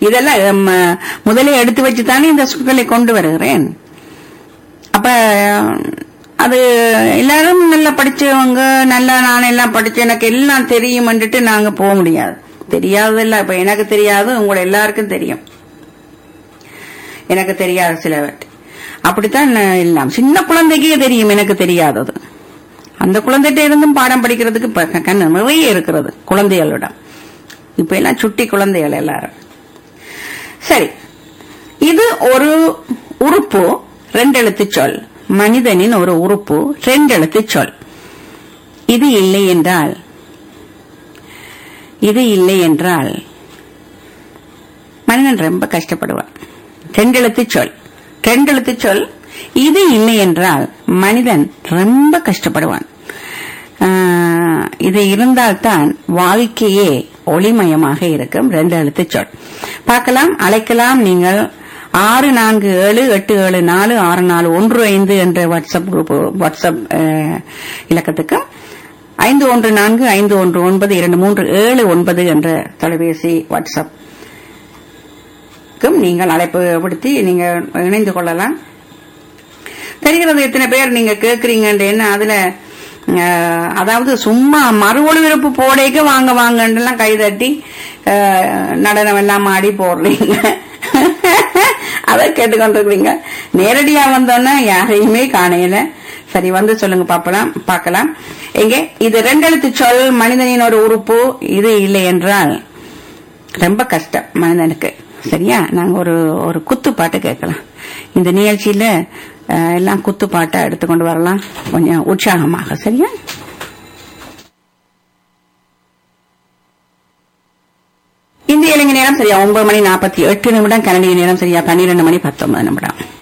இதெல்லாம் ஹம், முதலே எடுத்து வச்சு தானே இந்த சொற்களை கொண்டு வருகிறேன் அப்ப அது எல்லாரும் நல்லா படிச்சவங்க நல்லா நான் எல்லாம் படிச்சு எனக்கு எல்லாம் தெரியும்ன்னுட்டு நாங்க போக முடியாது தெரியாததெல்லாம் இப்ப எனக்கு தெரியாது உங்களை எல்லாருக்கும் தெரியும் எனக்கு தெரியாது சிலவற்றை அப்படித்தான் நான் எல்லாம் சின்ன குழந்தைக்கே தெரியும் எனக்கு தெரியாதது அந்த குழந்தைகிட்ட இருந்தும் பாடம் படிக்கிறதுக்கு இப்ப க- கண்ணு நிறைய இருக்கிறது குழந்தைகளிடம் இப்ப எல்லாம் சுட்டி குழந்தைகள் எல்லாரும் சரி இது ஒரு உறுப்பு ரெண்டெழுத்து சொல் மனிதனின் ஒரு உறுப்பு ரெண்டெழுத்து சொல் இது இல்லை என்றால் இது இல்லை என்றால் மனிதன் ரொம்ப கஷ்டப்படுவான் ரெண்டெழுத்து சொல் ரெண்டெழுத்து சொல் இது இல்லை என்றால் மனிதன் ரொம்ப கஷ்டப்படுவான் ஆஹ், இது இருந்தால்தான் வாழ்க்கையே ஒளிமயமாக இருக்கும் ரெண்டு எழுத்து சொல் பார்க்கலாம் அழைக்கலாம் நீங்கள் ஆறு நான்கு ஏழு எட்டு ஏழு நாலு ஆறு நாலு ஒன்று ஐந்து என்ற வாட்ஸ்அப் குரூப் வாட்ஸ்அப் அஹ், இலக்கத்துக்கும் ஐந்து ஒன்று நான்கு ஐந்து ஒன்று ஒன்பது இரண்டு மூன்று ஏழு ஒன்பது என்ற தொலைபேசி வாட்ஸ்அப் க்கும் நீங்கள் அழைப்பு விடுத்தி நீங்க இணைந்து கொள்ளலாம் தெரிகிறது எத்தனை பேர் நீங்க கேக்குறீங்கன்னு என்ன அதுல அஹ், அதாவது சும்மா மறு ஒளிபரப்பு போடைக்கு வாங்க வாங்கன்றெல்லாம் கைதட்டி அஹ், நடனம் எல்லாம் ஆடி போடுறீங்க அதை கேட்டுக்கொண்டிருக்கிறீங்க நேரடியா வந்தோன்னா யாரையுமே காணையில சரி வந்து சொல்லுங்க பாப்பலாம் பார்க்கலாம் எங்கே இது ரெண்டெழுத்து சொல் மனிதனின் ஒரு உறுப்பு இது இல்லை என்றால் ரொம்ப கஷ்டம் மனிதனுக்கு சரியா நாங்க ஒரு ஒரு குத்து பாட்டு கேட்கலாம் இந்த நிகழ்ச்சியில அஹ், எல்லாம் குத்து பாட்டா எடுத்துக்கொண்டு வரலாம் கொஞ்சம் உற்சாகமாக சரியா இந்திய இலங்கை நேரம் சரியா ஒன்பது மணி நாற்பத்தி எட்டு நிமிடம் கனடிய நேரம் சரியா பன்னிரண்டு மணி பத்தொன்பது நிமிடம்